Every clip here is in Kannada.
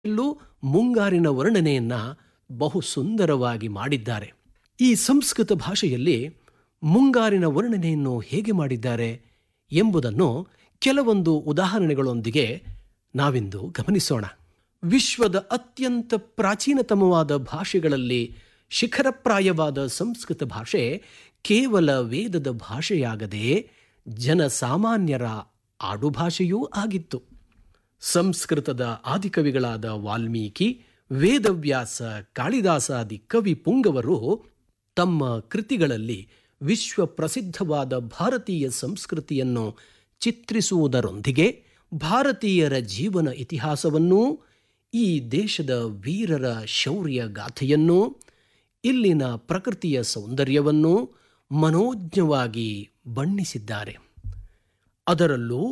ಎಲ್ಲೂ ಮುಂಗಾರಿನ ವರ್ಣನೆಯನ್ನ ಬಹು ಸುಂದರವಾಗಿ ಮಾಡಿದ್ದಾರೆ ಈ ಸಂಸ್ಕೃತ ಭಾಷೆಯಲ್ಲಿ ಮುಂಗಾರಿನ ವರ್ಣನೆಯನ್ನು ಹೇಗೆ ಮಾಡಿದ್ದಾರೆ ಎಂಬುದನ್ನು ಕೆಲವೊಂದು ಉದಾಹರಣೆಗಳೊಂದಿಗೆ ನಾವಿಂದು ಗಮನಿಸೋಣ ವಿಶ್ವದ ಅತ್ಯಂತ ಪ್ರಾಚೀನತಮವಾದ ಭಾಷೆಗಳಲ್ಲಿ ಶಿಖರಪ್ರಾಯವಾದ ಸಂಸ್ಕೃತ ಭಾಷೆ ಕೇವಲ ವೇದದ ಭಾಷೆಯಾಗದೆ ಜನಸಾಮಾನ್ಯರ ಆಡುಭಾಷೆಯೂ ಆಗಿತ್ತು ಸಂಸ್ಕೃತದ ಆದಿಕವಿಗಳಾದ ವಾಲ್ಮೀಕಿ ವೇದವ್ಯಾಸ ಕಾಳಿದಾಸಾದಿ ಕವಿ ಪುಂಗವರು ತಮ್ಮ ಕೃತಿಗಳಲ್ಲಿ ವಿಶ್ವ ಪ್ರಸಿದ್ಧವಾದ ಭಾರತೀಯ ಸಂಸ್ಕೃತಿಯನ್ನು ಚಿತ್ರಿಸುವುದರೊಂದಿಗೆ ಭಾರತೀಯರ ಜೀವನ ಇತಿಹಾಸವನ್ನೂ ಈ ದೇಶದ ವೀರರ ಶೌರ್ಯ ಗಾಥೆಯನ್ನೂ ಇಲ್ಲಿನ ಪ್ರಕೃತಿಯ ಸೌಂದರ್ಯವನ್ನೂ ಮನೋಜ್ಞವಾಗಿ ಬಣ್ಣಿಸಿದ್ದಾರೆ ಅದರಲ್ಲೂ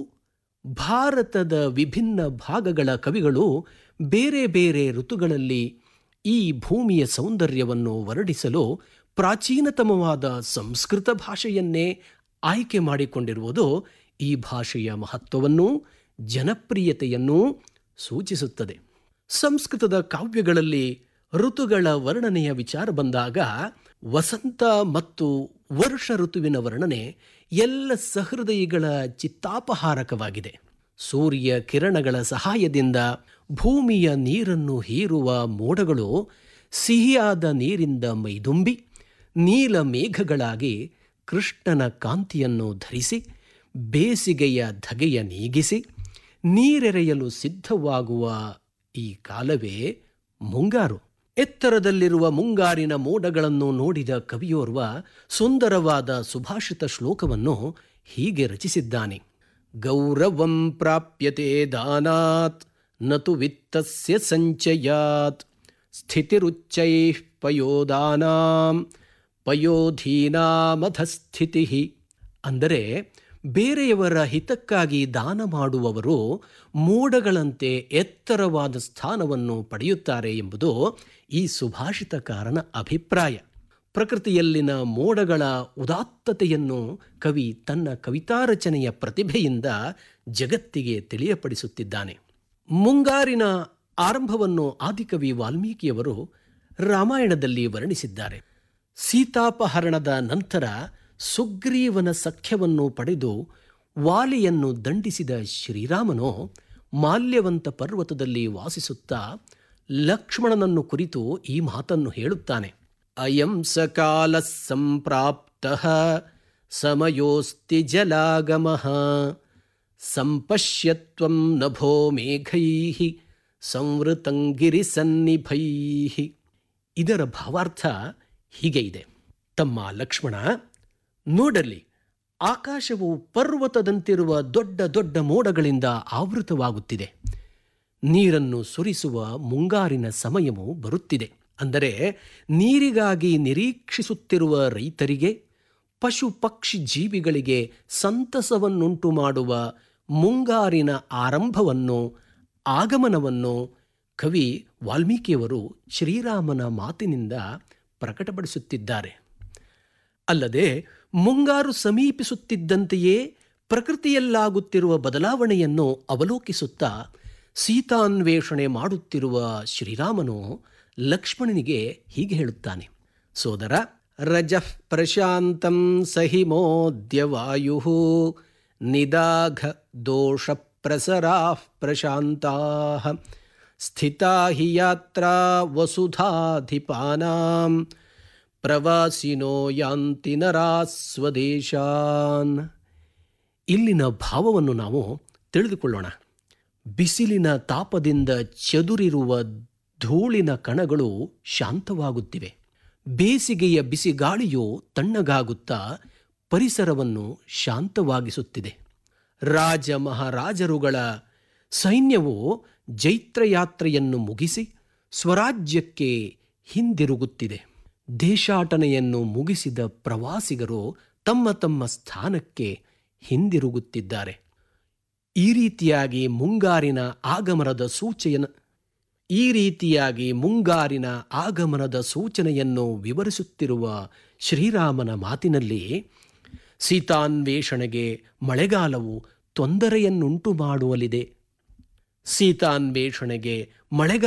ಭಾರತದ ವಿಭಿನ್ನ ಭಾಗಗಳ ಕವಿಗಳು ಬೇರೆ ಬೇರೆ ಋತುಗಳಲ್ಲಿ ಈ ಭೂಮಿಯ ಸೌಂದರ್ಯವನ್ನು ವರ್ಣಿಸಲು ಪ್ರಾಚೀನತಮವಾದ ಸಂಸ್ಕೃತ ಭಾಷೆಯನ್ನೇ ಆಯ್ಕೆ ಮಾಡಿಕೊಂಡಿರುವುದು ಈ ಭಾಷೆಯ ಮಹತ್ವವನ್ನು ಜನಪ್ರಿಯತೆಯನ್ನು ಸೂಚಿಸುತ್ತದೆ ಸಂಸ್ಕೃತದ ಕಾವ್ಯಗಳಲ್ಲಿ ಋತುಗಳ ವರ್ಣನೆಯ ವಿಚಾರ ಬಂದಾಗ ವಸಂತ ಮತ್ತು ವರ್ಷ ಋತುವಿನ ವರ್ಣನೆ ಎಲ್ಲ ಸಹೃದಯಿಗಳ ಚಿತ್ತಾಪಹಾರಕವಾಗಿದೆ ಸೂರ್ಯ ಕಿರಣಗಳ ಸಹಾಯದಿಂದ ಭೂಮಿಯ ನೀರನ್ನು ಹೀರುವ ಮೋಡಗಳು ಸಿಹಿಯಾದ ನೀರಿಂದ ಮೈದುಂಬಿ ನೀಲ ಮೇಘಗಳಾಗಿ ಕೃಷ್ಣನ ಕಾಂತಿಯನ್ನು ಧರಿಸಿ ಬೇಸಿಗೆಯ ಧಗೆಯ ನೀಗಿಸಿ ನೀರೆರೆಯಲು ಸಿದ್ಧವಾಗುವ ಈ ಕಾಲವೇ ಮುಂಗಾರು ಎತ್ತರದಲ್ಲಿರುವ ಮುಂಗಾರಿನ ಮೋಡಗಳನ್ನು ನೋಡಿದ ಕವಿಯೋರ್ವ ಸುಂದರವಾದ ಸುಭಾಷಿತ ಶ್ಲೋಕವನ್ನು ಹೀಗೆ ರಚಿಸಿದ್ದಾನೆ ಗೌರವಂ ಪ್ರಾಪ್ಯತೆ ದಾನಾತ್ ನತು ವಿತ್ತಸ್ಯ ಸಂಚಯಾತ್ ಸ್ಥಿತಿರುಚ್ಚೈ ಪಯೋದಾನಾಂ ಪಯೋಧೀನಾಮಧಸ್ಥಿತಿ ಅಂದರೆ ಬೇರೆಯವರ ಹಿತಕ್ಕಾಗಿ ದಾನ ಮಾಡುವವರು ಮೋಡಗಳಂತೆ ಎತ್ತರವಾದ ಸ್ಥಾನವನ್ನು ಪಡೆಯುತ್ತಾರೆ ಎಂಬುದು ಈ ಸುಭಾಷಿತಕಾರನ ಅಭಿಪ್ರಾಯ ಪ್ರಕೃತಿಯಲ್ಲಿನ ಮೋಡಗಳ ಉದಾತ್ತತೆಯನ್ನು ಕವಿ ತನ್ನ ಕವಿತಾ ರಚನೆಯ ಪ್ರತಿಭೆಯಿಂದ ಜಗತ್ತಿಗೆ ತಿಳಿಯಪಡಿಸುತ್ತಿದ್ದಾನೆ ಮುಂಗಾರಿನ ಆರಂಭವನ್ನು ಆದಿಕವಿ ವಾಲ್ಮೀಕಿಯವರು ರಾಮಾಯಣದಲ್ಲಿ ವರ್ಣಿಸಿದ್ದಾರೆ ಸೀತಾಪಹರಣದ ನಂತರ ಸುಗ್ರೀವನ ಸಖ್ಯವನ್ನು ಪಡೆದು ವಾಲಿಯನ್ನು ದಂಡಿಸಿದ ಶ್ರೀರಾಮನು ಮಾಲ್ಯವಂತ ಪರ್ವತದಲ್ಲಿ ವಾಸಿಸುತ್ತಾ ಲಕ್ಷ್ಮಣನನ್ನು ಕುರಿತು ಈ ಮಾತನ್ನು ಹೇಳುತ್ತಾನೆ ಅಯಂ ಸಕಾಲ ಸಂಪ್ರಾಪ್ತ ಸಮಯೋಸ್ತಿ ಜಲಾಗಮ ಸಂಪಶ್ಯತ್ವಂ ನಭೋ ಮೇಘೈ ಸಂವೃತಂಗಿರಿ ಸನ್ನಿಭೈ ಇದರ ಭಾವಾರ್ಥ ಹೀಗೆ ಇದೆ ತಮ್ಮ ಲಕ್ಷ್ಮಣ ನೋಡಲಿ ಆಕಾಶವು ಪರ್ವತದಂತಿರುವ ದೊಡ್ಡ ದೊಡ್ಡ ಮೋಡಗಳಿಂದ ಆವೃತವಾಗುತ್ತಿದೆ ನೀರನ್ನು ಸುರಿಸುವ ಮುಂಗಾರಿನ ಸಮಯವು ಬರುತ್ತಿದೆ ಅಂದರೆ ನೀರಿಗಾಗಿ ನಿರೀಕ್ಷಿಸುತ್ತಿರುವ ರೈತರಿಗೆ ಪಶು ಪಕ್ಷಿ ಜೀವಿಗಳಿಗೆ ಸಂತಸವನ್ನುಂಟು ಮಾಡುವ ಮುಂಗಾರಿನ ಆರಂಭವನ್ನು ಆಗಮನವನ್ನು ಕವಿ ವಾಲ್ಮೀಕಿಯವರು ಶ್ರೀರಾಮನ ಮಾತಿನಿಂದ ಪ್ರಕಟಪಡಿಸುತ್ತಿದ್ದಾರೆ ಅಲ್ಲದೆ ಮುಂಗಾರು ಸಮೀಪಿಸುತ್ತಿದ್ದಂತೆಯೇ ಪ್ರಕೃತಿಯಲ್ಲಾಗುತ್ತಿರುವ ಬದಲಾವಣೆಯನ್ನು ಅವಲೋಕಿಸುತ್ತಾ ಸೀತಾನ್ವೇಷಣೆ ಮಾಡುತ್ತಿರುವ ಶ್ರೀರಾಮನು ಲಕ್ಷ್ಮಣನಿಗೆ ಹೀಗೆ ಹೇಳುತ್ತಾನೆ ಸೋದರ ರಜಃ ಪ್ರಶಾಂತಂ ಸಹಿಮೋದ್ಯ ವಾಯು ನಿದಾಘ ದೋಷ ಪ್ರಸರಾ ಪ್ರಶಾಂತಾ ಸ್ಥಿತಾ ಹಿ ಯಾತ್ರಾ ವಸುಧಾಧಿಪಾನಾಂ ಪ್ರವಾಸಿನೋ ಯಾಂತಿ ನರಾ ಸ್ವದೇಶಾನ್ ಇಲ್ಲಿನ ಭಾವವನ್ನು ನಾವು ತಿಳಿದುಕೊಳ್ಳೋಣ ಬಿಸಿಲಿನ ತಾಪದಿಂದ ಚದುರಿರುವ ಧೂಳಿನ ಕಣಗಳು ಶಾಂತವಾಗುತ್ತಿವೆ ಬೇಸಿಗೆಯ ಬಿಸಿಗಾಳಿಯು ತಣ್ಣಗಾಗುತ್ತಾ ಪರಿಸರವನ್ನು ಶಾಂತವಾಗಿಸುತ್ತಿದೆ ರಾಜ ಮಹಾರಾಜರುಗಳ ಸೈನ್ಯವು ಜೈತ್ರಯಾತ್ರೆಯನ್ನು ಮುಗಿಸಿ ಸ್ವರಾಜ್ಯಕ್ಕೆ ಹಿಂದಿರುಗುತ್ತಿದೆ ದೇಶಾಟನೆಯನ್ನು ಮುಗಿಸಿದ ಪ್ರವಾಸಿಗರು ತಮ್ಮ ತಮ್ಮ ಸ್ಥಾನಕ್ಕೆ ಹಿಂದಿರುಗುತ್ತಿದ್ದಾರೆ ಈ ರೀತಿಯಾಗಿ ಮುಂಗಾರಿನ ಆಗಮನದ ಸೂಚೆಯನ ಈ ರೀತಿಯಾಗಿ ಮುಂಗಾರಿನ ಆಗಮನದ ಸೂಚನೆಯನ್ನು ವಿವರಿಸುತ್ತಿರುವ ಶ್ರೀರಾಮನ ಮಾತಿನಲ್ಲಿ ಸೀತಾನ್ವೇಷಣೆಗೆ ಮಳೆಗಾಲವು ತೊಂದರೆಯನ್ನುಂಟು ಮಾಡುವಲಿದೆ ಸೀತಾನ್ವೇಷಣೆಗೆ ಮಳೆಗಾಲ